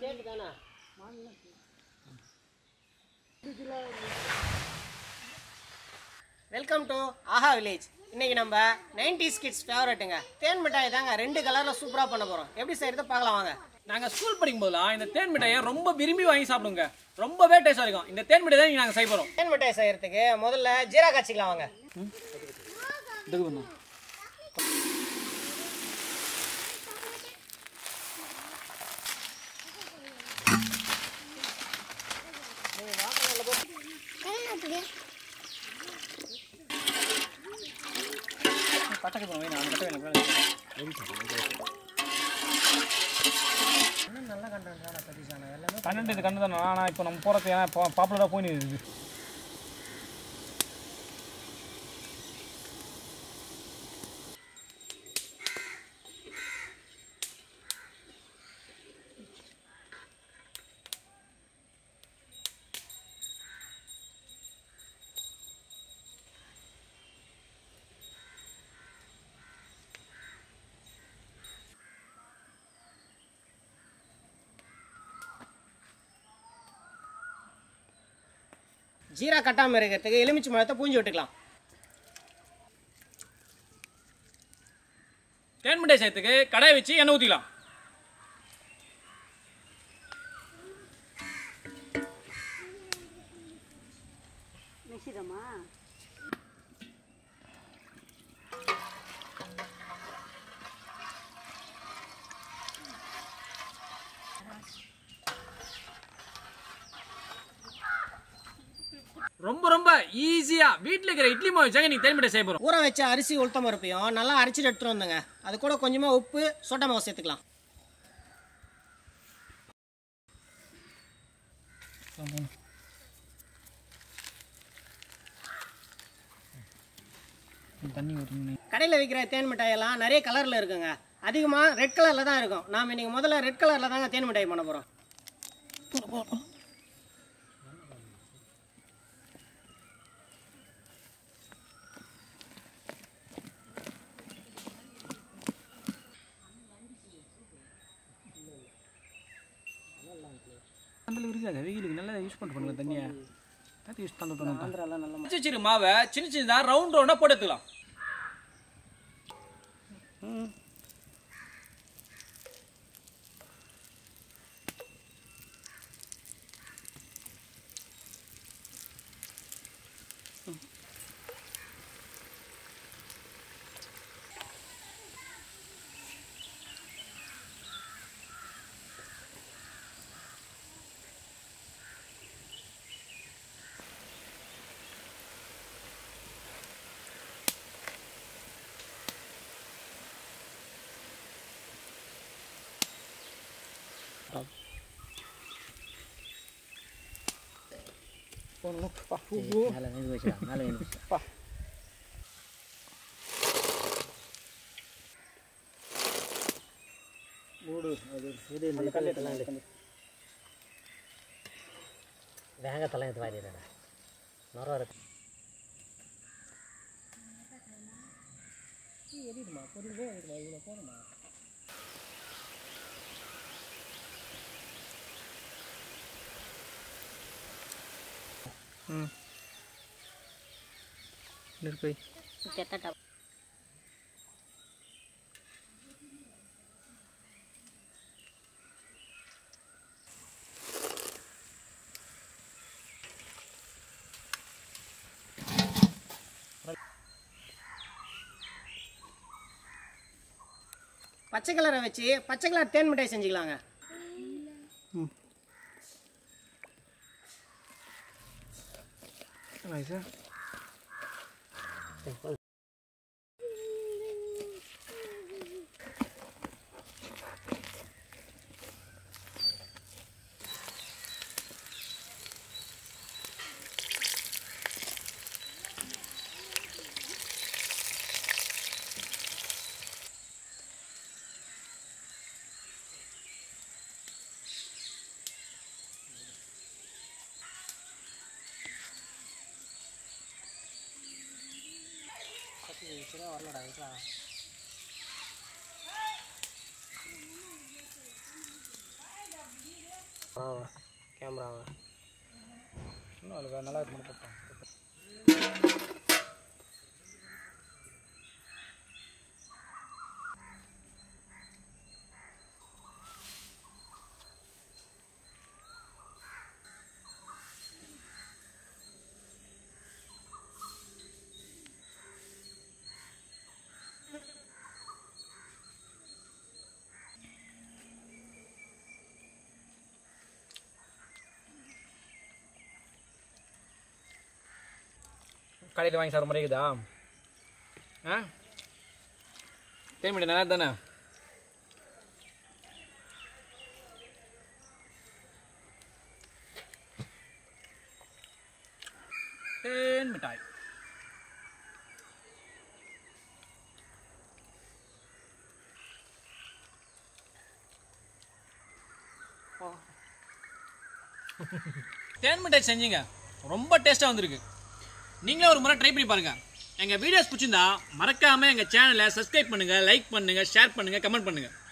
கேட்டு தானே welcome to Aha village இன்னைக்கு நம்ம 90s கிட்ஸ் ஃபேவரட்டுங்க தேன் மிட்டாய் தாங்க ரெண்டு கலரில் சூப்பராக பண்ண போகிறோம் எப்படி செய்யறது பார்க்கலாம் வாங்க நாங்கள் ஸ்கூல் படிக்கும் போதெல்லாம் இந்த தேன் மிட்டாயை ரொம்ப விரும்பி வாங்கி சாப்பிடுங்க ரொம்பவே டேஸ்டாக இருக்கும் இந்த தேன் மிட்டாய் தான் இங்கே நாங்கள் செய்ய போகிறோம் தேன் மிட்டாய் செய்யறதுக்கு முதல்ல ஜீரா காய்ச்சிக்கலாம் வாங்க இதுக்கு பண்ணோம் பட்டக்கு போவேன் நான் கட்ட வேணும் நல்ல கண்டென்ட் தானே சதீஷான எல்லாமே கண்டு இது கண்டு தானே ஆனால் இப்போ நம்ம போகிறது ஏன்னா இப்போ பாப்புலராக போய் இருக்குது ஜீரா கட்டாமல் இருக்கிறதுக்கு எலுமிச்சை மரத்தை பூஞ்சி விட்டுக்கலாம் தேன் மிட்டாய் செய்யறதுக்கு கடாயை வச்சு எண்ணெய் ஊற்றிக்கலாம் மிசிதமா ரொம்ப ரொம்ப ஈஸியாக வீட்டில் இருக்கிற இட்லி மாவு வச்சாங்க நீங்கள் தேன் மிட்டாய் செய்ய போகிறோம் ஊற வச்ச அரிசி உளுத்தம் பருப்பையும் நல்லா அரைச்சிட்டு எடுத்துட்டு வந்துங்க அது கூட கொஞ்சமாக உப்பு சோட்டா மாவு சேர்த்துக்கலாம் தண்ணி ஊற்றணும் கடையில் விற்கிற தேன் மிட்டாயெல்லாம் நிறைய கலரில் இருக்குங்க அதிகமாக ரெட் கலரில் தான் இருக்கும் நாம் இன்னைக்கு முதல்ல ரெட் கலரில் தாங்க தேன் மிட்டாய் பண்ண போகிறோம் அந்த இருக்காது வெயிலுக்கு நல்லா யூஸ் பண்ணிட்டு பண்ணுங்க தண்ணியை தண்ணி யூஸ் பண்ணிட்டு சின்ன சின்ன மாவை சின்ன சின்னதாக ரவுண்ட் ரவுண்டாக போட்டு எடுத்துக்கலாம் வேகத்தெல்லாம் இது வாரிடுறா நுரம் இருக்கு நெருப்பை கெட்டட்டா பச்சை கலரை வச்சு பச்சை கலர் தேன் மிட்டாய் செஞ்சுக்கலாங்க சார் கேமராவா இன்னும் அது நல்லா இருக்கு பார்ப்போம் கடையில் வாங்கி சாப்பிட்ற மாதிரி இருக்குதா ஆ தேன்மிட்டை நல்லா தானே தேன் மிட்டாய் தேன் மிட்டாய் செஞ்சீங்க ரொம்ப டேஸ்ட்டாக வந்திருக்கு நீங்களே ஒரு முறை ட்ரை பண்ணி பாருங்க எங்கள் வீடியோஸ் பிடிச்சிருந்தா மறக்காமல் எங்கள் சேனலை சப்ஸ்கிரைப் பண்ணுங்கள் லைக் பண்ணுங்கள் ஷேர் பண்ணுங்கள் கமெண்ட் பண்ணுங்கள்